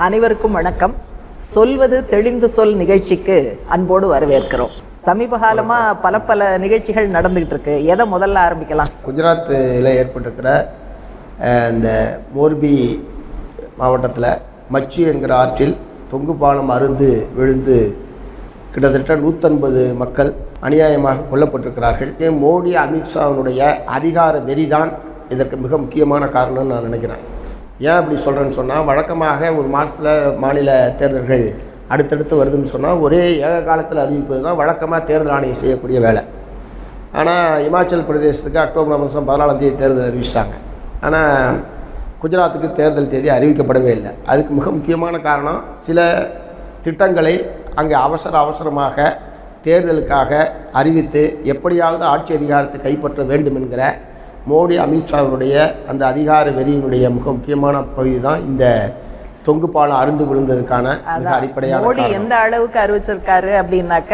அனைவருக்கும் வணக்கம் சொல்வது தெளிந்து சொல் நிகழ்ச்சிக்கு அன்போடு வரவேற்கிறோம் சமீப காலமா பல பல நிகழ்ச்சிகள் நடந்துகிட்டு இருக்கு எதை முதல்ல ஆரம்பிக்கலாம் குஜராத்தில் ஏற்பட்டிருக்கிற அஹ், இந்த மோர்பி மாவட்டத்தில் மச்சு என்கிற ஆற்றில் தொங்கு பாலம் அருந்து விழுந்து கிட்டத்தட்ட நூற்றன்பது மக்கள் அநியாயமாக கொல்லப்பட்டிருக்கிறார்கள் ஏன் மோடி அமித்ஷாவினுடைய அதிகார வெறிதான் இதற்கு மிக முக்கியமான காரணம்னு நான் நினைக்கிறேன் ஏன் அப்படி சொல்கிறேன்னு சொன்னால் வழக்கமாக ஒரு மாதத்தில் மாநில தேர்தல்கள் அடுத்தடுத்து வருதுன்னு சொன்னால் ஒரே ஏக காலத்தில் அறிவிப்பது தான் வழக்கமாக தேர்தல் ஆணையம் செய்யக்கூடிய வேலை ஆனால் இமாச்சல் பிரதேசத்துக்கு அக்டோபர் மாதம் பதினாலாம் தேதி தேர்தல் அறிவிச்சிட்டாங்க ஆனால் குஜராத்துக்கு தேர்தல் தேதி அறிவிக்கப்படவே இல்லை அதுக்கு மிக முக்கியமான காரணம் சில திட்டங்களை அங்கே அவசர அவசரமாக தேர்தலுக்காக அறிவித்து எப்படியாவது ஆட்சி அதிகாரத்தை கைப்பற்ற வேண்டும் என்கிற மோடி அமித்ஷாவினுடைய அந்த அதிகார வெறியினுடைய மிக முக்கியமான பகுதி தான் இந்த தொங்கு பாலம் அருந்து விழுந்ததுக்கான மிக அடிப்படையான மோடி காரணம் எந்த அளவுக்கு அறிவிச்சிருக்காரு அப்படின்னாக்க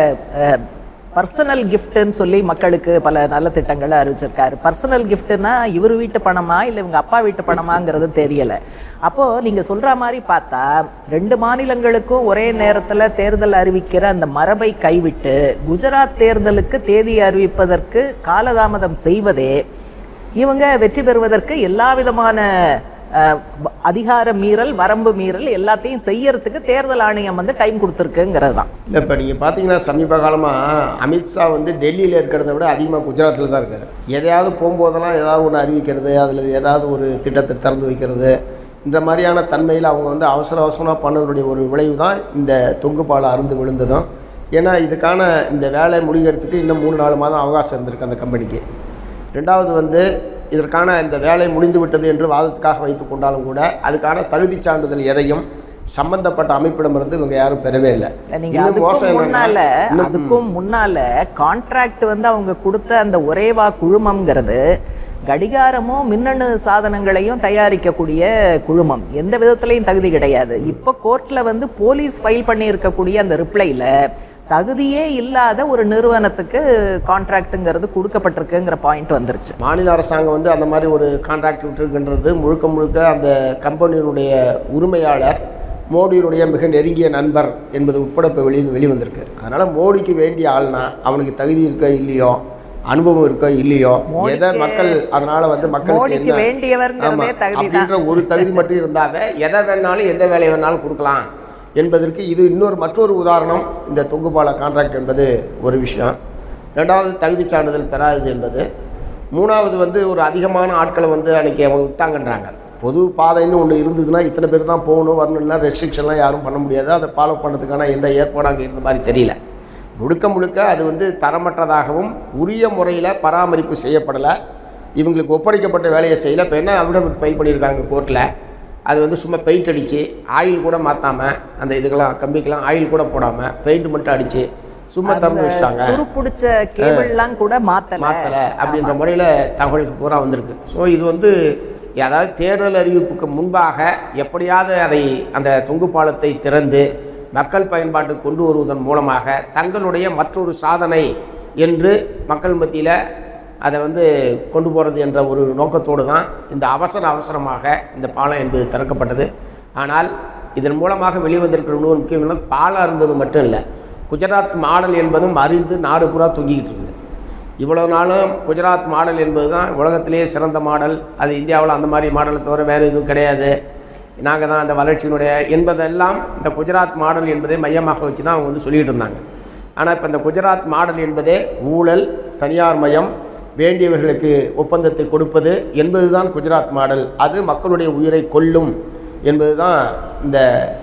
பர்சனல் கிஃப்ட்னு சொல்லி மக்களுக்கு பல நல்ல திட்டங்களை அறிவிச்சிருக்காரு பர்சனல் கிஃப்ட்னா இவர் வீட்டு பணமா இல்லை இவங்க அப்பா வீட்டு பணமாங்கிறது தெரியல அப்போ நீங்க சொல்ற மாதிரி பார்த்தா ரெண்டு மாநிலங்களுக்கும் ஒரே நேரத்துல தேர்தல் அறிவிக்கிற அந்த மரபை கைவிட்டு குஜராத் தேர்தலுக்கு தேதி அறிவிப்பதற்கு காலதாமதம் செய்வதே இவங்க வெற்றி பெறுவதற்கு எல்லா விதமான அஹ், அதிகார மீறல் வரம்பு மீறல் எல்லாத்தையும் செய்யறதுக்கு தேர்தல் ஆணையம் வந்து டைம் கொடுத்துருக்குங்கிறது தான் இல்லை இப்போ நீங்கள் பார்த்தீங்கன்னா சமீப காலமாக அமித்ஷா வந்து டெல்லியில் இருக்கிறத விட அதிகமாக குஜராத்தில் தான் இருக்கார் எதையாவது போகும்போதெல்லாம் ஏதாவது ஒன்று அறிவிக்கிறது அதில் ஏதாவது ஒரு திட்டத்தை திறந்து வைக்கிறது இந்த மாதிரியான தன்மையில் அவங்க வந்து அவசர அவசரமாக பண்ணதனுடைய ஒரு விளைவு தான் இந்த தொங்கு பாலம் அருந்து விழுந்ததும் ஏன்னா இதுக்கான இந்த வேலை முடிகிறதுக்கு இன்னும் மூணு நாலு மாதம் அவகாசம் இருந்திருக்கு அந்த கம்பெனிக்கு ரெண்டாவது வந்து இதற்கான இந்த வேலை முடிந்து விட்டது என்று வாதத்துக்காக வைத்து கொண்டாலும் கூட அதுக்கான தகுதி சான்றிதழ் எதையும் சம்பந்தப்பட்ட அமைப்பிடமிருந்து இவங்க யாரும் பெறவே இல்லை நீங்க இன்னும் அதுக்கும் மோசம் முன்னால என்னன்னா இன்னும் அதுக்கும் முன்னால கான்ட்ராக்ட் வந்து அவங்க கொடுத்த அந்த ஒரேவா குழுமம்ங்கிறது கடிகாரமும் மின்னணு சாதனங்களையும் தயாரிக்கக்கூடிய குழுமம் எந்த விதத்திலையும் தகுதி கிடையாது இப்போ கோர்ட்ல வந்து போலீஸ் ஃபைல் பண்ணி இருக்கக்கூடிய அந்த ரிப்ளைல தகுதியே இல்லாத ஒரு நிறுவனத்துக்கு கான்ட்ராக்ட்டுங்கிறது கொடுக்கப்பட்டிருக்குங்கிற பாயிண்ட் வந்துருச்சு மாநில அரசாங்கம் வந்து அந்த மாதிரி ஒரு கான்ட்ராக்ட் விட்டுருக்கின்றது முழுக்க முழுக்க அந்த கம்பெனியினுடைய உரிமையாளர் மோடியினுடைய மிக நெருங்கிய நண்பர் என்பது உட்பட இப்போ வெளி வெளிவந்திருக்கு அதனால் மோடிக்கு வேண்டிய ஆள்னா அவனுக்கு தகுதி இருக்கோ இல்லையோ அனுபவம் இருக்கோ இல்லையோ எதை மக்கள் அதனால் வந்து மக்களுக்கு மோடிக்கு என்ன வேண்டியவர்ங்கிறதே ஆமா, தகுதி தான் அப்படின்ற ஒரு தகுதி மட்டும் இருந்தாவே எதை வேணாலும் எந்த வேலையை வேணாலும் கொடுக்கலாம் என்பதற்கு இது இன்னொரு மற்றொரு உதாரணம் இந்த தொங்குபால கான்ட்ராக்ட் என்பது ஒரு விஷயம் ரெண்டாவது தகுதி சான்றிதழ் பெறாதது என்பது மூணாவது வந்து ஒரு அதிகமான ஆட்களை வந்து அன்றைக்கி அவங்க விட்டாங்கன்றாங்க பொது பாதைன்னு ஒன்று இருந்ததுன்னா இத்தனை பேர் தான் போகணும் வரணும்னா ரெஸ்ட்ரிக்ஷன்லாம் யாரும் பண்ண முடியாது அதை ஃபாலோ பண்ணுறதுக்கான எந்த ஏற்பாடும் அங்கே இருந்த மாதிரி தெரியல முழுக்க முழுக்க அது வந்து தரமற்றதாகவும் உரிய முறையில் பராமரிப்பு செய்யப்படலை இவங்களுக்கு ஒப்படைக்கப்பட்ட வேலையை செய்யலை இப்போ என்ன அவிடமிட் ஃபைல் பண்ணியிருக்காங்க கோர்ட்டில் அது வந்து சும்மா பெயிண்ட் அடித்து ஆயில் கூட மாற்றாமல் அந்த இதுக்கெல்லாம் கம்பிக்கெல்லாம் ஆயில் கூட போடாமல் பெயிண்ட் மட்டும் அடித்து சும்மா திறந்து வச்சிட்டாங்க துருப்புடிச்ச கேபிள்லாம் கூட மாத்தல மாற்றலை அப்படின்ற முறையில் தகவலுக்கு பூரா வந்திருக்கு ஸோ இது வந்து அதாவது தேர்தல் அறிவிப்புக்கு முன்பாக எப்படியாவது அதை அந்த தொங்கு பாலத்தை திறந்து மக்கள் பயன்பாட்டுக்கு கொண்டு வருவதன் மூலமாக தங்களுடைய மற்றொரு சாதனை என்று மக்கள் மத்தியில் அதை வந்து கொண்டு போகிறது என்ற ஒரு நோக்கத்தோடு தான் இந்த அவசர அவசரமாக இந்த பாலம் என்பது திறக்கப்பட்டது ஆனால் இதன் மூலமாக வெளிவந்திருக்கிற இன்னொரு முக்கியமான பாலம் இருந்தது மட்டும் இல்லை குஜராத் மாடல் என்பதும் அறிந்து நாடு பூரா தொங்கிக்கிட்டு இருக்குது இவ்வளோ நாளும் குஜராத் மாடல் என்பது தான் உலகத்திலேயே சிறந்த மாடல் அது இந்தியாவில் அந்த மாதிரி மாடலை தவிர வேறு எதுவும் கிடையாது நாங்கள் தான் அந்த வளர்ச்சியினுடைய என்பதெல்லாம் இந்த குஜராத் மாடல் என்பதை மையமாக வச்சு தான் அவங்க வந்து சொல்லிகிட்டு இருந்தாங்க ஆனால் இப்போ இந்த குஜராத் மாடல் என்பதே ஊழல் தனியார் மயம் வேண்டியவர்களுக்கு ஒப்பந்தத்தை கொடுப்பது என்பது தான் குஜராத் மாடல் அது மக்களுடைய உயிரை கொல்லும் என்பது தான் இந்த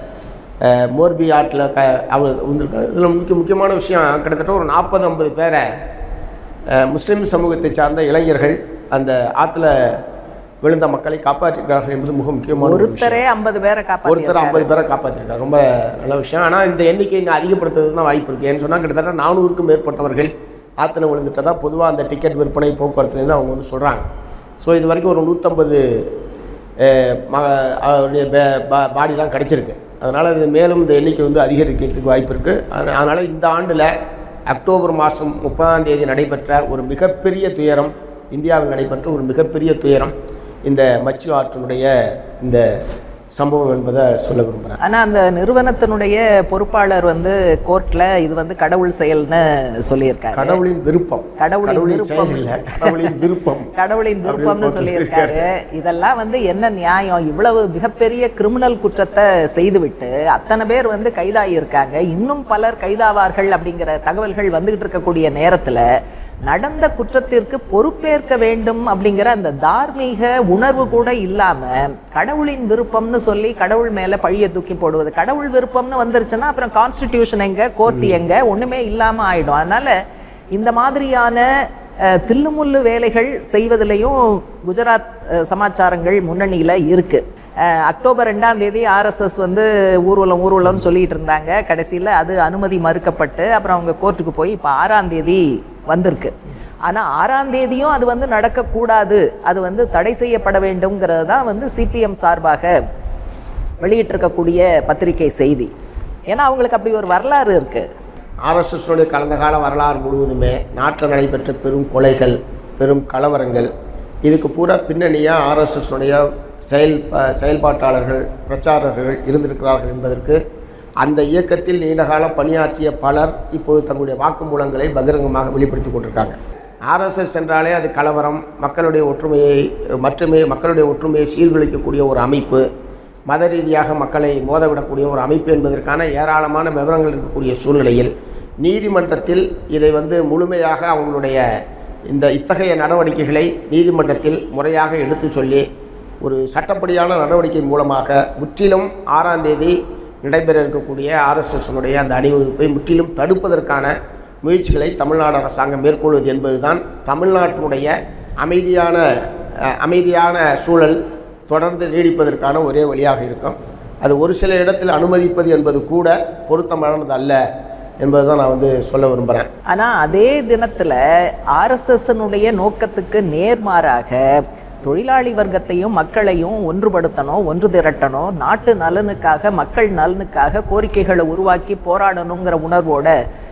அஹ், மோர்பி ஆற்றில் க அவர் வந்திருக்காரு இதில் முக்கிய முக்கியமான விஷயம் கிட்டத்தட்ட ஒரு நாற்பது ஐம்பது பேரை அஹ், முஸ்லிம் சமூகத்தை சார்ந்த இளைஞர்கள் அந்த ஆற்றுல விழுந்த மக்களை காப்பாற்றிருக்கிறார்கள் என்பது மிக முக்கியமான ஒரு விஷயம் ஒருத்தரே ஐம்பது பேரை காப்பாத்தி ஒருத்தர் ஐம்பது பேரை காப்பாற்றிருக்காரு ரொம்ப நல்ல விஷயம் ஆனால் இந்த எண்ணிக்கை இன்னும் அதிகப்படுத்துறது தான் வாய்ப்பு இருக்குது ஏன்னு சொன்னால் கிட்டத்தட்ட நானூறுக்கும் மேற்பட்டவர்கள் ஆற்றுல விழுந்துட்டதா பொதுவாக அந்த டிக்கெட் விற்பனை போக்குவரத்துலேருந்து அவங்க வந்து சொல்கிறாங்க ஸோ இது வரைக்கும் ஒரு நூற்றம்பது ம அவருடைய பாடி தான் கிடச்சிருக்கு அதனால் இது மேலும் இந்த எண்ணிக்கை வந்து அதிகரிக்கிறதுக்கு வாய்ப்பு இருக்குது அதனால் இந்த ஆண்டில் அக்டோபர் மாதம் முப்பதாம் தேதி நடைபெற்ற ஒரு மிகப்பெரிய துயரம் இந்தியாவில் நடைபெற்ற ஒரு மிகப்பெரிய துயரம் இந்த மச்சு ஆற்றினுடைய இந்த சம்பவம் என்பதை சொல்ல விரும்புகிறேன் ஆனா அந்த நிறுவனத்தினுடைய பொறுப்பாளர் வந்து கோர்ட்ல இது வந்து கடவுள் செயல்னு சொல்லியிருக்காரு கடவுளின் விருப்பம் கடவுளின் விருப்பம். செயல் இல்லை கடவுளின் விருப்பம் கடவுளின் விருப்பம்னு போட்டு சொல்லியிருக்காரு இதெல்லாம் வந்து என்ன நியாயம் இவ்வளவு மிகப்பெரிய கிரிமினல் குற்றத்தை செய்துவிட்டு அத்தனை பேர் வந்து கைதாகியிருக்காங்க இன்னும் பலர் கைதாவார்கள் அப்படிங்கிற தகவல்கள் வந்துகிட்டு இருக்கக்கூடிய நேரத்துல நடந்த குற்றத்திற்கு பொறுப்பேற்க வேண்டும் அப்படிங்கிற அந்த தார்மீக உணர்வு கூட இல்லாம கடவுளின் விருப்பம்னு சொல்லி கடவுள் மேல பழிய தூக்கி போடுவது கடவுள் விருப்பம்னு வந்துருச்சுன்னா அப்புறம் கான்ஸ்டிடியூஷன் எங்க கோர்ட் எங்க ஒண்ணுமே இல்லாம ஆயிடும் அதனால இந்த மாதிரியான அஹ், தில்லுமுல்லு வேலைகள் செய்வதிலையும் குஜராத் அஹ், சமாச்சாரங்கள் முன்னணியில இருக்கு அஹ், அக்டோபர் ரெண்டாம் தேதி ஆர்எஸ்எஸ் வந்து ஊர்வலம் ஊர்வலம்னு சொல்லிட்டு இருந்தாங்க கடைசியில் அது அனுமதி மறுக்கப்பட்டு அப்புறம் அவங்க கோர்ட்டுக்கு போய் இப்போ ஆறாம் தேதி வந்திருக்கு ஆனால் ஆறாம் தேதியும் அது வந்து நடக்கக்கூடாது அது வந்து தடை செய்யப்பட வேண்டும்ங்கிறது தான் வந்து சிபிஎம் சார்பாக வெளியிட்டிருக்கக்கூடிய பத்திரிகை செய்தி ஏன்னா அவங்களுக்கு அப்படி ஒரு வரலாறு இருக்கு ஆர்எஸ்எஸ்னுடைய கடந்த கால வரலாறு முழுவதுமே நாட்டில் நடைபெற்ற பெரும் கொலைகள் பெரும் கலவரங்கள் இதுக்கு பூரா பின்னணியாக ஆர்எஸ்எஸ்னுடைய செயல் ப- செயல்பாட்டாளர்கள் பிரச்சாரகர்கள் இருந்திருக்கிறார்கள் என்பதற்கு அந்த இயக்கத்தில் நீண்டகாலம் பணியாற்றிய பலர் இப்போது தங்களுடைய வாக்குமூலங்களை பகிரங்கமாக வெளிப்படுத்தி கொண்டிருக்காங்க ஆர்எஸ்எஸ் என்றாலே அது கலவரம் மக்களுடைய ஒற்றுமையை மட்டுமே மக்களுடைய ஒற்றுமையை சீர்குலைக்கக்கூடிய ஒரு அமைப்பு மத ரீதியாக மக்களை மோதவிடக்கூடிய ஒரு அமைப்பு என்பதற்கான ஏராளமான விவரங்கள் இருக்கக்கூடிய சூழ்நிலையில் நீதிமன்றத்தில் இதை வந்து முழுமையாக அவங்களுடைய இந்த இத்தகைய நடவடிக்கைகளை நீதிமன்றத்தில் முறையாக எடுத்து சொல்லி ஒரு சட்டப்படியான நடவடிக்கை மூலமாக முற்றிலும் ஆறாம் தேதி நடைபெற இருக்கக்கூடிய ஆர்எஸ்எஸ்னுடைய அந்த அணிவகுப்பை முற்றிலும் தடுப்பதற்கான முயற்சிகளை தமிழ்நாடு அரசாங்கம் மேற்கொள்வது என்பதுதான் தமிழ்நாட்டினுடைய அமைதியான அஹ், அமைதியான சூழல் தொடர்ந்து நீடிப்பதற்கான ஒரே வழியாக இருக்கும் அது ஒரு சில இடத்தில் அனுமதிப்பது என்பது கூட பொருத்தமானது அல்ல என்பதை தான் நான் வந்து சொல்ல விரும்புகிறேன் ஆனா அதே தினத்துல ஆர்எஸ்எஸ்னுடைய நோக்கத்துக்கு நேர்மாறாக தொழிலாளி வர்க்கத்தையும் மக்களையும் ஒன்றுபடுத்தணும் ஒன்று திரட்டணும் நாட்டு நலனுக்காக மக்கள் நலனுக்காக கோரிக்கைகளை உருவாக்கி போராடணுங்கிற உணர்வோட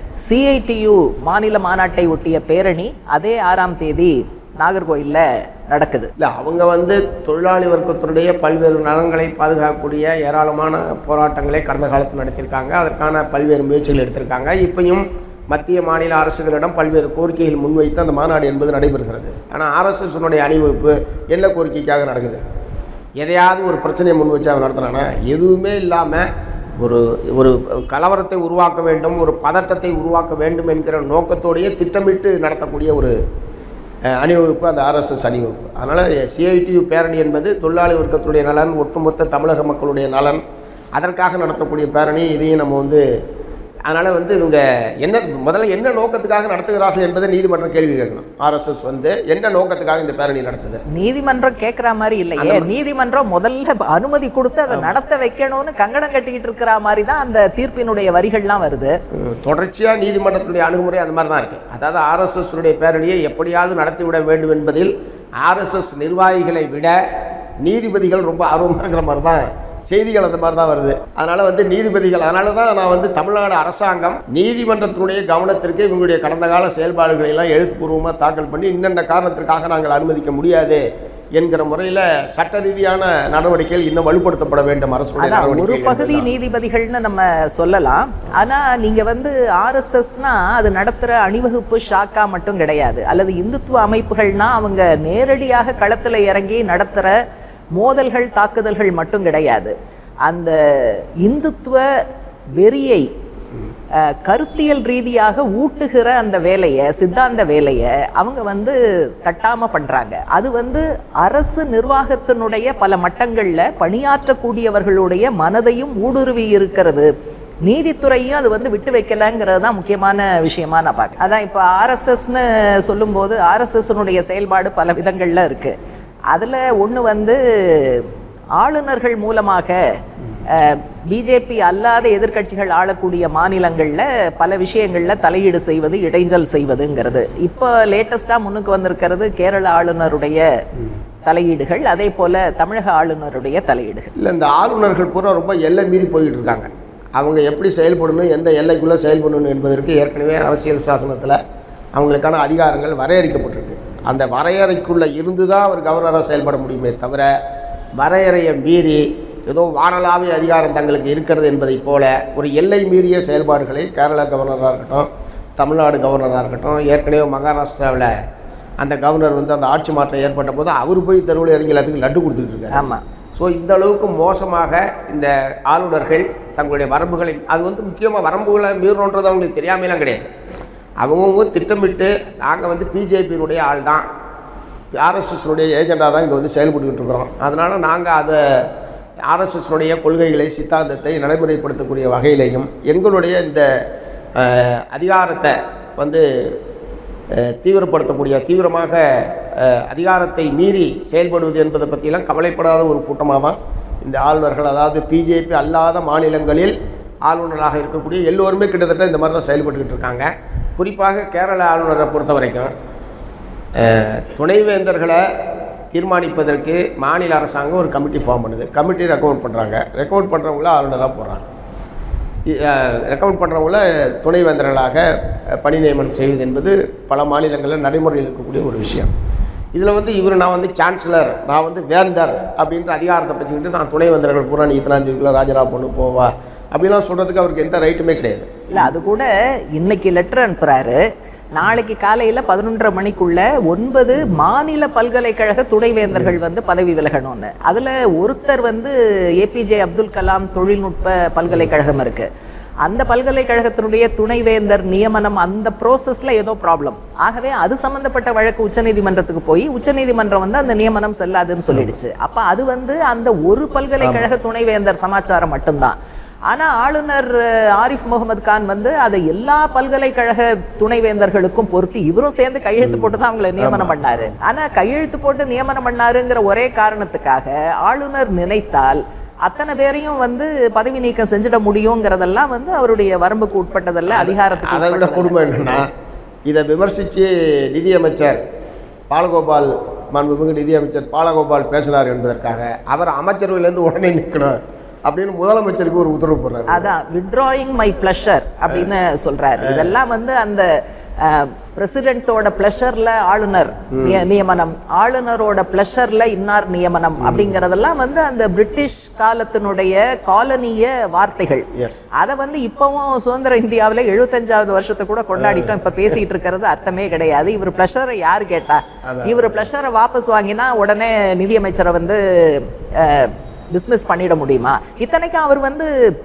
சிஐடியு மாநில மாநாட்டை ஒட்டிய பேரணி அதே ஆறாம் தேதி நாகர்கோயில்ல நடக்குது இல்லை அவங்க வந்து தொழிலாளி வர்க்கத்தினுடைய பல்வேறு நலன்களை பாதுகாக்கக்கூடிய ஏராளமான போராட்டங்களை கடந்த காலத்தில் நடத்தியிருக்காங்க அதற்கான பல்வேறு முயற்சிகள் எடுத்திருக்காங்க இப்பயும் மத்திய மாநில அரசுகளிடம் பல்வேறு கோரிக்கைகள் முன்வைத்து அந்த மாநாடு என்பது நடைபெறுகிறது ஆனால் ஆர்எஸ்எஸ்னுடைய அணிவகுப்பு என்ன கோரிக்கைக்காக நடக்குது எதையாவது ஒரு பிரச்சனையை முன் வச்சு அவன் நடத்துனானா எதுவுமே இல்லாமல் ஒரு ஒரு கலவரத்தை உருவாக்க வேண்டும் ஒரு பதட்டத்தை உருவாக்க வேண்டும் என்கிற நோக்கத்தோடையே திட்டமிட்டு நடத்தக்கூடிய ஒரு அஹ், அணிவகுப்பு அந்த ஆர்எஸ்எஸ் அணிவகுப்பு அதனால் சிஐடியு பேரணி என்பது தொழிலாளி வர்க்கத்துடைய நலன் ஒட்டுமொத்த தமிழக மக்களுடைய நலன் அதற்காக நடத்தக்கூடிய பேரணி இதையும் நம்ம வந்து அதனால் வந்து இவங்க என்ன முதல்ல என்ன நோக்கத்துக்காக நடத்துகிறார்கள் என்பதை நீதிமன்றம் கேள்வி கேட்கணும் ஆர்எஸ்எஸ் வந்து என்ன நோக்கத்துக்காக இந்த பேரணி நடத்துது நீதிமன்றம் கேட்குற மாதிரி இல்லையே நீதிமன்றம் முதல்ல அனுமதி கொடுத்து அதை நடத்த வைக்கணும்னு கங்கணம் கட்டிக்கிட்டு இருக்கிற மாதிரி தான் அந்த தீர்ப்பினுடைய வரிகள்லாம் வருது தொடர்ச்சியாக நீதிமன்றத்துடைய அணுகுமுறை அந்த மாதிரி தான் இருக்குது அதாவது ஆர்எஸ்எஸ்னுடைய பேரணியை எப்படியாவது நடத்திவிட வேண்டும் என்பதில் ஆர்எஸ்எஸ் நிர்வாகிகளை விட நீதிபதிகள் ரொம்ப ஆர்வமாக இருக்கிற மாதிரி தான் செய்திகள் அந்த மாதிரி தான் வருது அதனால் வந்து நீதிபதிகள் அதனால தான் நான் வந்து தமிழ்நாடு அரசாங்கம் நீதிமன்றத்தினுடைய கவனத்திற்கு இவங்களுடைய கடந்த கால செயல்பாடுகளை எல்லாம் எழுத்துப்பூர்வமாக தாக்கல் பண்ணி இன்னென்ன காரணத்திற்காக நாங்கள் அனுமதிக்க முடியாது என்கிற முறையில் சட்ட ரீதியான நடவடிக்கைகள் இன்னும் வலுப்படுத்தப்பட வேண்டும் அரசுடைய அதான் ஒரு நடவடிக்கைகள் பகுதி என்பதுதான். நீதிபதிகள்னு நம்ம சொல்லலாம் ஆனா நீங்க வந்து ஆர்எஸ்எஸ்னா அது நடத்துற அணிவகுப்பு ஷாக்கா மட்டும் கிடையாது அல்லது இந்துத்துவ அமைப்புகள்னா அவங்க நேரடியாக களத்துல இறங்கி நடத்துற மோதல்கள் தாக்குதல்கள் மட்டும் கிடையாது அந்த இந்துத்துவ வெறியை அஹ், கருத்தியல் ரீதியாக ஊட்டுகிற அந்த வேலையை சித்தாந்த வேலையை அவங்க வந்து தட்டாம பண்றாங்க அது வந்து அரசு நிர்வாகத்தினுடைய பல மட்டங்கள்ல பணியாற்றக்கூடியவர்களுடைய மனதையும் ஊடுருவி இருக்கிறது நீதித்துறையும் அது வந்து விட்டு வைக்கலங்கிறது தான் முக்கியமான விஷயமா நான் பார்க்குறேன் அதான் இப்போ ஆர்எஸ்எஸ்னு சொல்லும்போது ஆர்எஸ்எஸ்னுடைய செயல்பாடு பல விதங்கள்ல இருக்கு அதுல ஒண்ணு வந்து ஆளுநர்கள் மூலமாக பிஜேபி அல்லாத எதிர்க்கட்சிகள் ஆளக்கூடிய மாநிலங்கள்ல பல விஷயங்கள்ல தலையீடு செய்வது இடைஞ்சல் செய்வதுங்கிறது இப்போ லேட்டஸ்டா முன்னுக்கு வந்திருக்கிறது கேரள ஆளுநருடைய தலையீடுகள் அதே போல தமிழக ஆளுநருடைய தலையீடுகள் இல்லை இந்த ஆளுநர்கள் பூரா ரொம்ப எல்லை மீறி போய்கிட்டு இருக்காங்க அவங்க எப்படி செயல்படணும் எந்த எல்லைக்குள்ளே செயல்படணும் என்பதற்கு ஏற்கனவே அரசியல் சாசனத்தில் அவங்களுக்கான அதிகாரங்கள் வரையறுக்கப்பட்டிருக்கு அந்த வரையறைக்குள்ளே இருந்து தான் அவர் கவர்னராக செயல்பட முடியுமே தவிர வரையறையை மீறி ஏதோ வானளாவிய அதிகாரம் தங்களுக்கு இருக்கிறது என்பதைப் போல ஒரு எல்லை மீறிய செயல்பாடுகளை கேரளா கவர்னராக இருக்கட்டும் தமிழ்நாடு கவர்னராக இருக்கட்டும் ஏற்கனவே மகாராஷ்டிராவில் அந்த கவர்னர் வந்து அந்த ஆட்சி மாற்றம் ஏற்பட்ட போது அவர் போய் தெருவில் இறங்கி எல்லாத்துக்கும் லட்டு கொடுத்துட்டு இருக்காரு ஆமா ஸோ இந்த அளவுக்கு மோசமாக இந்த ஆளுநர்கள் தங்களுடைய வரம்புகளை அது வந்து முக்கியமாக வரம்புகளை மீறணுன்றது அவங்களுக்கு தெரியாமலாம் கிடையாது அவங்கவுங்க திட்டமிட்டு நாங்கள் வந்து பிஜேபியினுடைய ஆள் தான் ஆர்எஸ்எஸ்னுடைய ஏஜெண்டாக தான் இங்கே வந்து செயல்பட்டுக்கிட்டு இருக்கிறோம் அதனால் நாங்கள் அதை ஆர்எஸ்எஸ்னுடைய கொள்கைகளை சித்தாந்தத்தை நடைமுறைப்படுத்தக்கூடிய வகையிலையும் எங்களுடைய இந்த அஹ், அதிகாரத்தை வந்து அஹ், தீவிரப்படுத்தக்கூடிய தீவிரமாக அஹ், அதிகாரத்தை மீறி செயல்படுவது என்பதை பற்றியெல்லாம் கவலைப்படாத ஒரு கூட்டமாக தான் இந்த ஆளுநர்கள் அதாவது பிஜேபி அல்லாத மாநிலங்களில் ஆளுநராக இருக்கக்கூடிய எல்லோருமே கிட்டத்தட்ட இந்த மாதிரி தான் செயல்பட்டுக்கிட்டு இருக்காங்க குறிப்பாக கேரள ஆளுநரை பொறுத்த வரைக்கும் அஹ், துணைவேந்தர்களை தீர்மானிப்பதற்கு மாநில அரசாங்கம் ஒரு கமிட்டி ஃபார்ம் பண்ணுது கமிட்டி ரெக்கமெண்ட் பண்ணுறாங்க ரெக்கமெண்ட் பண்ணுறவங்கள ஆளுநராக போடுறாங்க ரெக்கமெண்ட் பண்ணுறவங்கள துணைவேந்தர்களாக அஹ், பணி நியமனம் செய்வது என்பது பல மாநிலங்களில் நடைமுறையில் இருக்கக்கூடிய ஒரு விஷயம் இதில் வந்து இவர் நான் வந்து சான்சலர் நான் வந்து வேந்தர் அப்படின்ற அதிகாரத்தை பற்றிக்கிட்டு நான் துணைவேந்தர்கள் பூரா நீ இத்தனாம் தேதிக்குள்ளே ராஜினாமா பண்ணு போவா அப்படிலாம் சொல்கிறதுக்கு அவருக்கு எந்த ரைட்டுமே கிடையாது இல்ல அது கூட இன்னைக்கு லெட்டர் அனுப்புறாரு நாளைக்கு காலையில பதினொன்றரை மணிக்குள்ள ஒன்பது மாநில பல்கலைக்கழக துணைவேந்தர்கள் வந்து பதவி விலகணும்னு அதுல ஒருத்தர் வந்து ஏபிஜே அப்துல் கலாம் தொழில்நுட்ப பல்கலைக்கழகம் இருக்கு அந்த பல்கலைக்கழகத்தினுடைய துணைவேந்தர் நியமனம் அந்த ப்ரோசஸ்ல ஏதோ ப்ராப்ளம் ஆகவே அது சம்பந்தப்பட்ட வழக்கு உச்சநீதிமன்றத்துக்கு போய் உச்சநீதிமன்றம் வந்து அந்த நியமனம் செல்லாதுன்னு சொல்லிடுச்சு அப்ப அது வந்து அந்த ஒரு பல்கலைக்கழக துணைவேந்தர் சமாச்சாரம் மட்டும்தான் ஆனா ஆளுநர் அஹ், ஆரிஃப் முகமது கான் வந்து அதை எல்லா பல்கலைக்கழக துணைவேந்தர்களுக்கும் பொருத்தி இவரும் சேர்ந்து கையெழுத்து போட்டு தான் அவங்களை நியமனம் பண்ணாரு ஆனா கையெழுத்து போட்டு நியமனம் பண்ணாருங்கிற ஒரே காரணத்துக்காக ஆளுநர் நினைத்தால் அத்தனை பேரையும் வந்து பதவி நீக்கம் செஞ்சிட முடியுங்கிறதெல்லாம் வந்து அவருடைய வரம்புக்கு உட்பட்டதல்ல அதிகாரத்துக்கு அதை விட உட்பட்டதல்ல. கொடுமை என்னன்னா இதை விமர்சித்து நிதியமைச்சர் பாலகோபால் மாண்புமிகு நிதியமைச்சர் பாலகோபால் பேசினார் என்பதற்காக அவர் அமைச்சரவையிலேருந்து உடனே நிற்கணும் அப்படின்னு முதலமைச்சருக்கு ஒரு உத்தரவு போடுறாரு அதான் விட்ராயிங் மை ப்ளஷர் அப்படின்னு சொல்றாரு இதெல்லாம் வந்து அந்த பிரசிடென்ட்டோட ப்ளஷர்ல ஆளுநர் நிய- நியமனம் ஆளுநரோட ப்ளஷர்ல இன்னார் நியமனம் அப்படிங்கறதெல்லாம் வந்து அந்த பிரிட்டிஷ் காலத்தினுடைய காலனிய வார்த்தைகள் எஸ் அதை வந்து இப்பவும் சுதந்திர இந்தியாவுல எழுபத்தஞ்சாவது வருஷத்தை கூட கொண்டாடிட்டோம் இப்ப பேசிட்டு இருக்கிறது அர்த்தமே கிடையாது இவர் பிளஷரை யாரு கேட்டா இவர் பிளஷரை வாபஸ் வாங்கினா உடனே நிதியமைச்சரை வந்து டிஸ்மிஸ் பண்ணிட முடியுமா இத்தனைக்கும் அவர் வந்து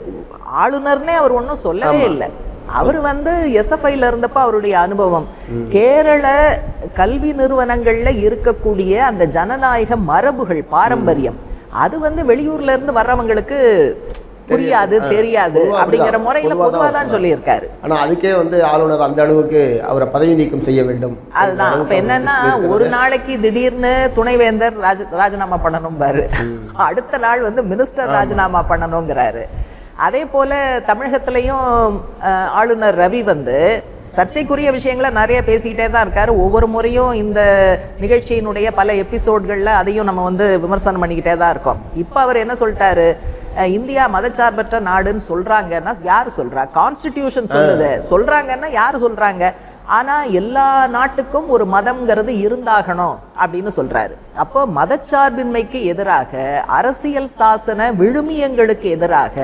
ஆளுநர்னே அவர் ஒன்றும் சொல்லவே இல்லை அவர் வந்து எஸ்எஃப்ஐல இருந்தப்ப அவருடைய அனுபவம் கேரள கல்வி நிறுவனங்கள்ல இருக்கக்கூடிய அந்த ஜனநாயக மரபுகள் பாரம்பரியம் அது வந்து வெளியூர்ல இருந்து வர்றவங்களுக்கு புரியாது தெரியாது பொதுவா அப்படிங்கிற அப்படிதான். முறையில பொதுவா தான் பொதுவா தான் அவர் சொல்லியிருக்காரு ஆனால் அதுக்கே வந்து ஆளுநர் அந்த அளவுக்கு அவரை பதவி நீக்கம் செய்ய வேண்டும் என்ற அதுதான் அளவுக்கு அப்ப அவர் என்னன்னா சொல்லியிருக்கிறது. ஒரு நாளைக்கு திடீர்னு துணைவேந்தர் ராஜ ராஜினாமா பண்ணணும் பாரு அடுத்த நாள் வந்து மினிஸ்டர் ராஜினாமா பண்ணணுங்கிறாரு அதே போல தமிழகத்திலையும் அஹ், ஆளுநர் ரவி வந்து சர்ச்சைக்குரிய விஷயங்களை நிறைய பேசிக்கிட்டே தான் இருக்காரு ஒவ்வொரு முறையும் இந்த நிகழ்ச்சியினுடைய பல எபிசோட்கள்ல அதையும் நம்ம வந்து விமர்சனம் பண்ணிக்கிட்டே தான் இருக்கோம் இப்போ அவர் என்ன சொல்லிட்டாரு அஹ், இந்தியா மதச்சார்பற்ற நாடுன்னு சொல்றாங்கன்னா யார் சொல்றா கான்ஸ்டிடியூஷன் சொல்லுது சொல்றாங்கன்னா யார் சொல்றாங்க ஆனா எல்லா நாட்டுக்கும் ஒரு மதம்ங்கிறது இருந்தாகணும் அப்படின்னு சொல்றாரு அப்போ மதச்சார்பின்மைக்கு எதிராக அரசியல் சாசன விழுமியங்களுக்கு எதிராக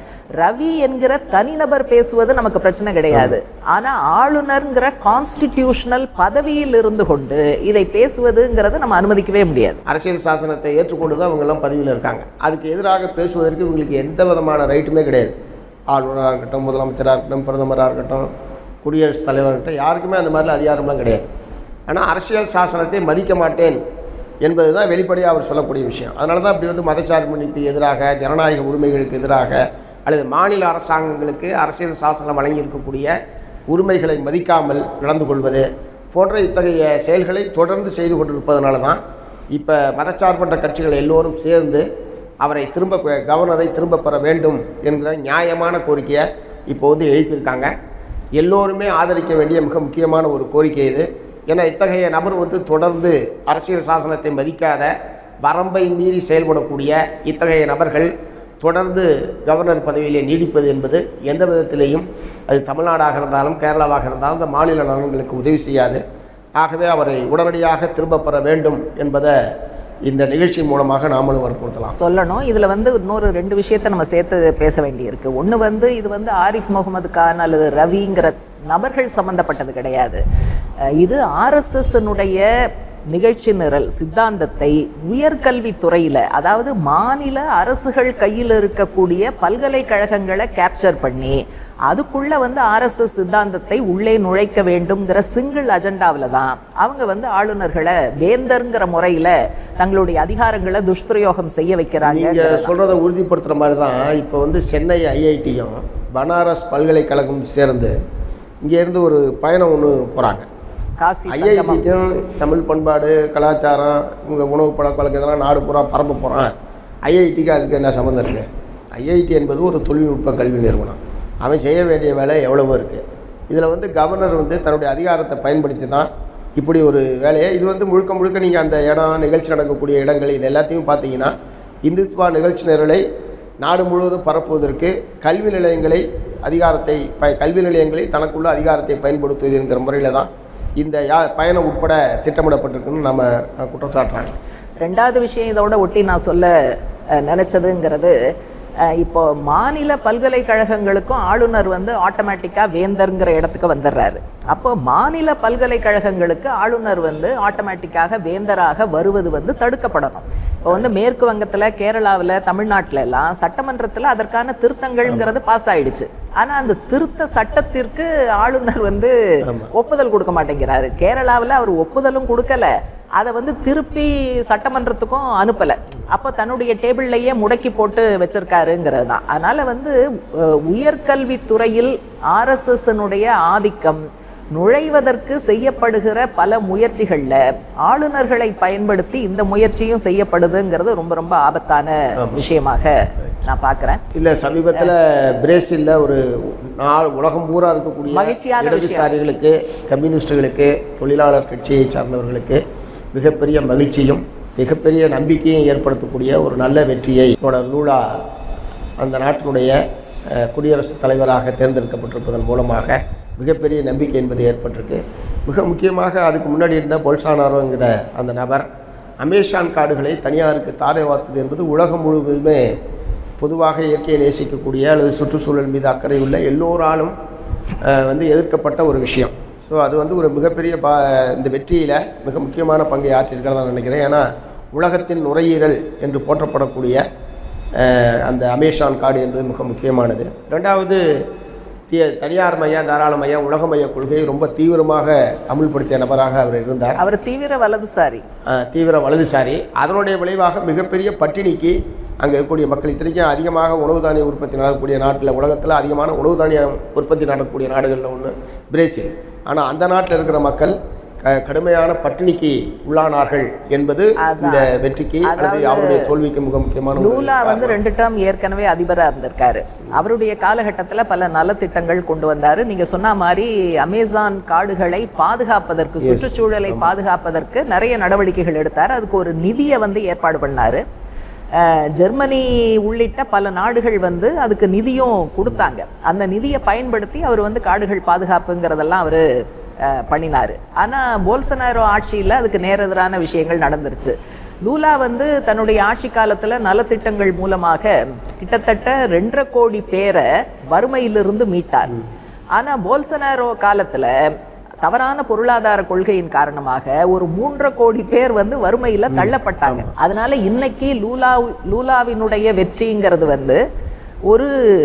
ரவி என்கிற தனிநபர் பேசுவது நமக்கு பிரச்சனை கிடையாது ஆனா ஆளுநர்ங்கிற கான்ஸ்டிடியூஷனல் பதவியில் இருந்து கொண்டு இதை பேசுவதுங்கிறது நம்ம அனுமதிக்கவே முடியாது அரசியல் சாசனத்தை ஏற்றுக்கொண்டு தான் அவங்கெல்லாம் பதவியில் இருக்காங்க அதுக்கு எதிராக பேசுவதற்கு இவங்களுக்கு எந்த விதமான ரைட்டுமே கிடையாது ஆளுநராக இருக்கட்டும் முதலமைச்சராக இருக்கட்டும் பிரதமராக இருக்கட்டும் குடியரசுத் தலைவராக இருக்கட்டும் யாருக்குமே அந்த மாதிரிலாம் அதிகாரம்லாம் கிடையாது ஆனால் அரசியல் சாசனத்தை மதிக்க மாட்டேன் என்பது தான் வெளிப்படையாக அவர் சொல்லக்கூடிய விஷயம் அதனால தான் இப்படி வந்து மதச்சார்பின்மைக்கு எதிராக ஜனநாயக உரிமைகளுக்கு எதிராக அல்லது மாநில அரசாங்கங்களுக்கு அரசியல் சாசனம் வழங்கி இருக்கக்கூடிய உரிமைகளை மதிக்காமல் நடந்து கொள்வது போன்ற இத்தகைய செயல்களை தொடர்ந்து செய்து கொண்டிருப்பதனால தான் இப்போ மதச்சார்பற்ற கட்சிகள் எல்லோரும் சேர்ந்து அவரை திரும்ப பெ- கவர்னரை திரும்ப பெற வேண்டும் என்கிற நியாயமான கோரிக்கையை இப்போ வந்து எழுப்பியிருக்காங்க எல்லோருமே ஆதரிக்க வேண்டிய மிக முக்கியமான ஒரு கோரிக்கை இது ஏன்னா இத்தகைய நபர் வந்து தொடர்ந்து அரசியல் சாசனத்தை மதிக்காத வரம்பை மீறி செயல்படக்கூடிய இத்தகைய நபர்கள் தொடர்ந்து கவர்னர் பதவியிலே நீடிப்பது என்பது எந்த விதத்திலேயும் அது தமிழ்நாடாக இருந்தாலும் கேரளாவாக இருந்தாலும் அந்த மாநில நலன்களுக்கு உதவி செய்யாது ஆகவே அவரை உடனடியாக திரும்ப பெற வேண்டும் என்பதை இந்த நிகழ்ச்சி மூலமாக நாமளும் வற்புறுத்தலாம் சொல்லணும் இதுல வந்து இன்னொரு ரெண்டு விஷயத்த நம்ம சேர்த்து பேச வேண்டியிருக்கு ஒண்ணு வந்து இது வந்து ஆரிஃப் முகமது கான் அல்லது ரவிங்கிற நபர்கள் சம்பந்தப்பட்டது கிடையாது அஹ் இது ஆர்எஸ்எஸ்னுடைய நிகழ்ச்சி நிரல் சித்தாந்தத்தை உயர்கல்வித்துறையில அதாவது மாநில அரசுகள் கையில் இருக்கக்கூடிய பல்கலைக்கழகங்களை கேப்சர் பண்ணி அதுக்குள்ள வந்து ஆர்எஸ்எஸ் சித்தாந்தத்தை உள்ளே நுழைக்க வேண்டும்ங்கிற சிங்கிள் அஜெண்டாவில் தான் அவங்க வந்து ஆளுநர்களை வேந்தர்ங்கிற முறையில தங்களுடைய அதிகாரங்களை துஷ்பிரயோகம் செய்ய வைக்கிறாங்க நீங்க சொல்றதை உறுதிப்படுத்துற மாதிரி தான் இப்போ வந்து சென்னை ஐஐடியும் பனாரஸ் பல்கலைக்கழகம் சேர்ந்து இங்க இருந்து ஒரு பயணம் ஒன்று போறாங்க காசி சங்கமம் ஐஐடிக்கும் தமிழ் பண்பாடு கலாச்சாரம் இவங்க உணவு பழக்க வழக்கம் இதெல்லாம் நாடு பூரா பரப்ப போகிறான் ஐஐடிக்கு அதுக்கு என்ன சம்மந்தம் இருக்குது ஐஐடி என்பது ஒரு தொழில்நுட்ப கல்வி நிறுவனம் அவன் செய்ய வேண்டிய வேலை எவ்வளவோ இருக்குது இதில் வந்து கவர்னர் வந்து தன்னுடைய அதிகாரத்தை பயன்படுத்தி தான் இப்படி ஒரு வேலையை இது வந்து முழுக்க முழுக்க நீங்கள் அந்த இடம் நிகழ்ச்சி நடக்கக்கூடிய இடங்கள் இது எல்லாத்தையும் பார்த்தீங்கன்னா இந்துத்வா நிகழ்ச்சி நிரலை நாடு முழுவதும் பரப்புவதற்கு கல்வி நிலையங்களை அதிகாரத்தை ப கல்வி நிலையங்களை தனக்குள்ள அதிகாரத்தை பயன்படுத்துவது என்கிற முறையில் தான் இந்த யா பயணம் உட்பட திட்டமிடப்பட்டிருக்குன்னு நம்ம அஹ், குற்றம் சாட்டுறாங்க ரெண்டாவது விஷயம் இதோட ஒட்டி நான் சொல்ல அஹ், நினைச்சதுங்கிறது அஹ், இப்போ மாநில பல்கலைக்கழகங்களுக்கும் ஆளுநர் வந்து ஆட்டோமேட்டிக்கா வேந்தர்ங்கிற இடத்துக்கு வந்துடுறாரு அப்போ மாநில பல்கலைக்கழகங்களுக்கு ஆளுநர் வந்து ஆட்டோமேட்டிக்காக வேந்தராக வருவது வந்து தடுக்கப்படணும் இப்போ வந்து மேற்கு வங்கத்துல கேரளாவில் தமிழ்நாட்டுல எல்லாம் சட்டமன்றத்துல அதற்கான திருத்தங்கள்ங்கிறது பாஸ் ஆயிடுச்சு ஆனா அந்த திருத்த சட்டத்திற்கு ஆளுநர் வந்து ஒப்புதல் கொடுக்க மாட்டேங்கிறாரு கேரளாவில் அவர் ஒப்புதலும் கொடுக்கல அதை வந்து திருப்பி சட்டமன்றத்துக்கும் அனுப்பலை அப்போ தன்னுடைய டேபிள்லையே முடக்கி போட்டு வச்சிருக்காருங்கிறது தான் அதனால் வந்து அஹ், உயர்கல்வித்துறையில் ஆர்எஸ்எஸ்னுடைய ஆதிக்கம் நுழைவதற்கு செய்யப்படுகிற பல முயற்சிகளில் ஆளுநர்களை பயன்படுத்தி இந்த முயற்சியும் செய்யப்படுதுங்கிறது ரொம்ப ரொம்ப ஆபத்தான விஷயமாக நான் பார்க்குறேன் இல்லை சமீபத்தில் பிரேசிலில் ஒரு நாள் உலகம் பூரா இருக்கக்கூடிய மகிழ்ச்சியான விஷயம். இடதுசாரிகளுக்கு கம்யூனிஸ்டுகளுக்கு தொழிலாளர் கட்சியை சார்ந்தவர்களுக்கு மிகப்பெரிய மகிழ்ச்சியும் மிகப்பெரிய நம்பிக்கையும் ஏற்படுத்தக்கூடிய ஒரு நல்ல வெற்றியை தோழர் லூலா அந்த நாட்டினுடைய அஹ், குடியரசுத் தலைவராக தேர்ந்தெடுக்கப்பட்டிருப்பதன் மூலமாக மிகப்பெரிய நம்பிக்கை என்பது ஏற்பட்டிருக்கு மிக முக்கியமாக அதுக்கு முன்னாடி இருந்த பொல்சானாரோங்கிற அந்த நபர் அமேசான் காடுகளை தனியாருக்கு தாரை வார்த்தது என்பது உலகம் முழுவதுமே பொதுவாக இயற்கையை நேசிக்கக்கூடிய அல்லது சுற்றுச்சூழல் மீது அக்கறை உள்ள எல்லோராலும் அஹ், வந்து எதிர்க்கப்பட்ட ஒரு விஷயம் ஸோ அது வந்து ஒரு மிகப்பெரிய பா இந்த வெற்றியில் மிக முக்கியமான பங்கை ஆற்றியிருக்கிறதா நான் நினைக்கிறேன் ஏன்னா உலகத்தின் நுரையீரல் என்று போற்றப்படக்கூடிய அஹ், அந்த அமேசான் காடு என்பது மிக முக்கியமானது ரெண்டாவது தி தனியார் மைய தாராள மைய உலக மைய கொள்கையை ரொம்ப தீவிரமாக அமுல்படுத்திய நபராக அவர் இருந்தார் அவர் தீவிர வலதுசாரி அஹ், தீவிர வலதுசாரி அதனுடைய விளைவாக மிகப்பெரிய பட்டினிக்கு அங்கே இருக்கக்கூடிய மக்கள் இத்தனைக்கும் அதிகமாக உணவு தானிய உற்பத்தி நடக்கக்கூடிய நாட்டில் உலகத்தில் அதிகமான உணவு தானிய உற்பத்தி நடக்கக்கூடிய நாடுகளில் ஒன்று பிரேசில் ஆனால் அந்த நாட்டில் இருக்கிற மக்கள் க கடுமையான பட்டினிக்கு உள்ளானார்கள் என்பது இந்த வெற்றிக்கு அல்லது அவருடைய தோல்விக்கு மிக முக்கியமான ஒரு லூலா வந்து ரெண்டு டேர்ம் ஏற்கனவே அதிபரா இருந்திருக்காரு அவருடைய காலகட்டத்துல பல நலத்திட்டங்கள் கொண்டு வந்தாரு நீங்க சொன்ன மாதிரி அமேசான் காடுகளை பாதுகாப்பதற்கு சுற்றுச்சூழலை பாதுகாப்பதற்கு நிறைய நடவடிக்கைகள் எடுத்தார் அதுக்கு ஒரு நிதியை வந்து ஏற்பாடு பண்ணாரு அஹ், ஜெர்மனி உள்ளிட்ட பல நாடுகள் வந்து அதுக்கு நிதியும் கொடுத்தாங்க அந்த நிதியை பயன்படுத்தி அவர் வந்து காடுகள் பாதுகாப்புங்கிறதெல்லாம் அவர் பண்ணினார் ஆனால் போல்சனாரோ ஆட்சியில் அதுக்கு நேரெதிரான விஷயங்கள் நடந்துருச்சு லூலா வந்து தன்னுடைய ஆட்சி காலத்துல நலத்திட்டங்கள் மூலமாக கிட்டத்தட்ட ரெண்டரை கோடி பேரை வறுமையிலிருந்து மீட்டார் ஆனா போல்சனாரோ காலத்துல தவறான பொருளாதார கொள்கையின் காரணமாக ஒரு மூன்றரை கோடி பேர் வந்து வறுமையில தள்ளப்பட்டாங்க அதனால இன்னைக்கு லூலா லூலாவினுடைய வெற்றிங்கிறது வந்து ஒரு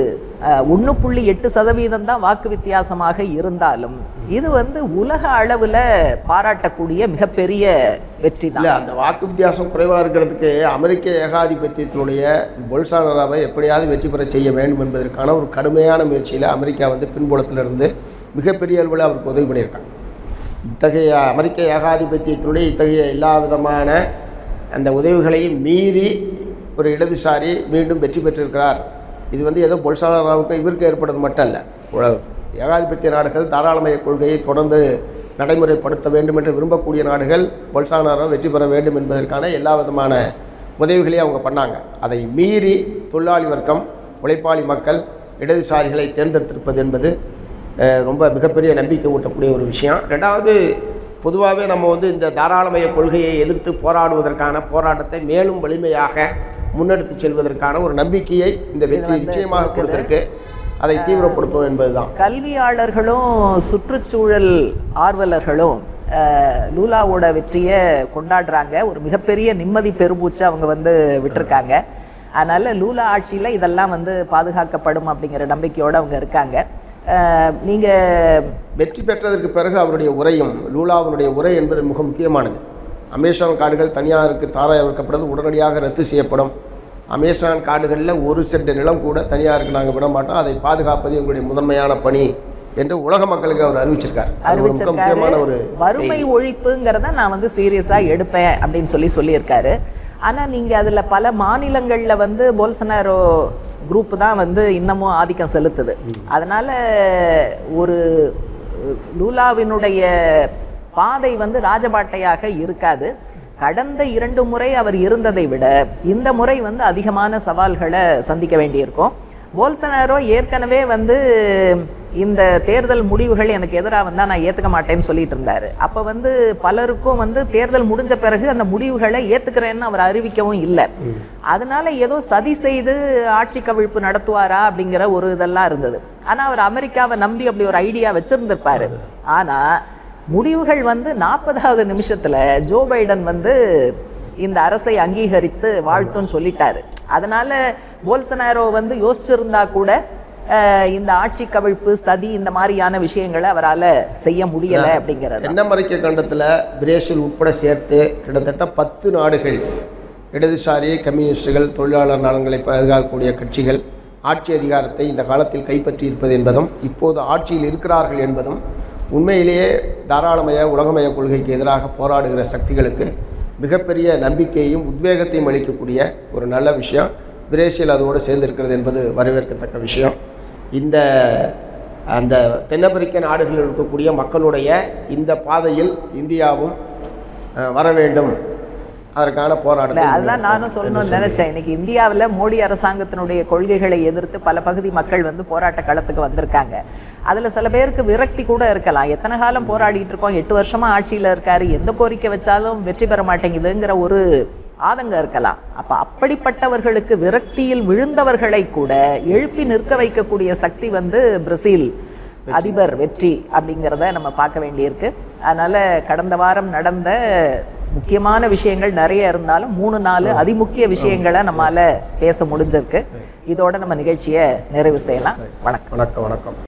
ஒன்று புள்ளி எட்டு சதவீதம் தான் வாக்கு வித்தியாசமாக இருந்தாலும் இது வந்து உலக அளவுல பாராட்டக்கூடிய மிகப்பெரிய வெற்றி தான் இல்லை அந்த வாக்கு வித்தியாசம் குறைவாக இருக்கிறதுக்கு அமெரிக்க ஏகாதிபத்தியத்தினுடைய பொல்சானராவை எப்படியாவது வெற்றி பெற செய்ய வேண்டும் என்பதற்கான ஒரு கடுமையான முயற்சியில் அமெரிக்கா வந்து பின்புலத்திலிருந்து மிகப்பெரிய அளவில் அவருக்கு உதவி பண்ணியிருக்காங்க இத்தகைய அமெரிக்க ஏகாதிபத்தியத்தினுடைய இத்தகைய எல்லா விதமான அந்த உதவிகளையும் மீறி ஒரு இடதுசாரி மீண்டும் வெற்றி பெற்றிருக்கிறார் இது வந்து ஏதோ பொல்சானராவுக்கு இவருக்கு ஏற்படுறது மட்டும் அல்ல உல- ஏகாதிபத்திய நாடுகள் தாராளமய கொள்கையை தொடர்ந்து நடைமுறைப்படுத்த வேண்டும் என்று விரும்பக்கூடிய நாடுகள் பொல்சானாரோ வெற்றி பெற வேண்டும் என்பதற்கான எல்லா விதமான உதவிகளையும் அவங்க பண்ணாங்க அதை மீறி தொழிலாளி வர்க்கம் உழைப்பாளி மக்கள் இடதுசாரிகளை தேர்ந்தெடுத்திருப்பது என்பது அஹ், ரொம்ப மிகப்பெரிய நம்பிக்கை ஊட்டக்கூடிய ஒரு விஷயம் ரெண்டாவது பொதுவாகவே நம்ம வந்து இந்த தாராளமய கொள்கையை எதிர்த்து போராடுவதற்கான போராட்டத்தை மேலும் வலிமையாக முன்னெடுத்து செல்வதற்கான ஒரு நம்பிக்கையை இந்த வெற்றி நிச்சயமாக கொடுத்திருக்கு அதை தீவிரப்படுத்தும் என்பதுதான் கல்வியாளர்களும் சுற்றுச்சூழல் ஆர்வலர்களும் அஹ், லூலாவோட வெற்றியை கொண்டாடுறாங்க ஒரு மிகப்பெரிய நிம்மதி பெருமூச்சு அவங்க வந்து விட்டிருக்காங்க அதனால லூலா ஆட்சியில இதெல்லாம் வந்து பாதுகாக்கப்படும் அப்படிங்கிற நம்பிக்கையோட அவங்க இருக்காங்க அஹ், நீங்க வெற்றி பெற்றதற்கு பிறகு அவருடைய உரையும் லூலாவினுடைய உரை என்பது மிக முக்கியமானது அமேசான் காடுகள் தனியாருக்கு தாராயப்படுறது உடனடியாக ரத்து செய்யப்படும் அமேசான் காடுகளில் ஒரு சென்ட் நிலம் கூட தனியாருக்கு நாங்கள் விட மாட்டோம் அதை பாதுகாப்பது எங்களுடைய முதன்மையான பணி என்று உலக மக்களுக்கு அவர் அறிவிச்சிருக்கார் அது ஒரு மிக முக்கியமான ஒரு வறுமை ஒழிப்புங்கிறத நான் வந்து சீரியஸா எடுப்பேன் அப்படின்னு சொல்லி சொல்லியிருக்காரு ஆனா நீங்க அதுல பல மாநிலங்கள்ல வந்து போல்சனாரோ குரூப் தான் வந்து இன்னமும் ஆதிக்கம் செலுத்துது அதனால ஒரு லூலாவினுடைய பாதை வந்து ராஜபாட்டையாக இருக்காது கடந்த இரண்டு முறை அவர் இருந்ததை விட இந்த முறை வந்து அதிகமான சவால்களை சந்திக்க வேண்டியிருக்கும் போல்சனாரோ ஏற்கனவே வந்து இந்த தேர்தல் முடிவுகள் எனக்கு எதிராக வந்தால் நான் ஏற்றுக்க மாட்டேன்னு சொல்லிட்டு இருந்தாரு அப்போ வந்து பலருக்கும் வந்து தேர்தல் முடிஞ்ச பிறகு அந்த முடிவுகளை ஏற்றுக்கிறேன்னு அவர் அறிவிக்கவும் இல்லை அதனால ஏதோ சதி செய்து ஆட்சி கவிழ்ப்பு நடத்துவாரா அப்படிங்கிற ஒரு இதெல்லாம் இருந்தது ஆனால் அவர் அமெரிக்காவை நம்பி அப்படி ஒரு ஐடியா வச்சிருந்திருப்பாரு ஆனால் முடிவுகள் வந்து நாற்பதாவது நிமிஷத்துல ஜோ பைடன் வந்து இந்த அரசை அங்கீகரித்து வாழ்த்துன்னு சொல்லிட்டாரு அதனால போல்சனாரோ வந்து யோசிச்சிருந்தா கூட அஹ், இந்த ஆட்சி கவிழ்ப்பு சதி இந்த மாதிரியான விஷயங்களை அவரால செய்ய முடியல அப்படிங்கிறது தென் அமெரிக்க கண்டத்தில் பிரேசில் உட்பட சேர்த்து கிட்டத்தட்ட பத்து நாடுகள் இடதுசாரி கம்யூனிஸ்டுகள் தொழிலாளர் நலன்களை பாதுகாக்கக்கூடிய கட்சிகள் ஆட்சி அதிகாரத்தை இந்த காலத்தில் கைப்பற்றி இருப்பது என்பதும் இப்போது ஆட்சியில் இருக்கிறார்கள் என்பதும் உண்மையிலேயே தாராளமய உலகமய கொள்கைக்கு எதிராக போராடுகிற சக்திகளுக்கு மிகப்பெரிய நம்பிக்கையையும் உத்வேகத்தையும் அளிக்கக்கூடிய ஒரு நல்ல விஷயம் பிரேசில் அதோடு சேர்ந்திருக்கிறது என்பது வரவேற்கத்தக்க விஷயம் இந்த அந்த தென்னமெரிக்க நாடுகளில் இருக்கக்கூடிய மக்களுடைய இந்த பாதையில் இந்தியாவும் அஹ், வர வேண்டும் அதற்கான இல்ல போராட்டத்தை அதுதான் நானும் சொல்லணும்னு நினைச்சேன் இன்னைக்கு இந்தியாவுல மோடி அரசாங்கத்தினுடைய கொள்கைகளை எதிர்த்து பல பகுதி மக்கள் வந்து போராட்ட களத்துக்கு வந்திருக்காங்க அதுல சில பேருக்கு விரக்தி கூட இருக்கலாம் எத்தனை காலம் போராடிட்டு இருக்கோம் எட்டு வருஷமா ஆட்சியில இருக்காரு எந்த கோரிக்கை வச்சாலும் வெற்றி பெற மாட்டேங்குதுங்கிற ஒரு ஆதங்கம் இருக்கலாம் அப்ப அப்படிப்பட்டவர்களுக்கு விரக்தியில் விழுந்தவர்களை கூட எழுப்பி நிற்க வைக்கக்கூடிய சக்தி வந்து பிரேசில் அதிபர் வெற்றி அப்படிங்கிறத நம்ம பார்க்க வேண்டியிருக்கு அதனால கடந்த வாரம் நடந்த முக்கியமான விஷயங்கள் நிறைய இருந்தாலும் மூணு நாலு அதிமுக்கிய விஷயங்களை நம்மால பேச முடிஞ்சிருக்கு இதோட நம்ம நிகழ்ச்சியை நிறைவு செய்யலாம் வணக்கம் வணக்கம் வணக்கம்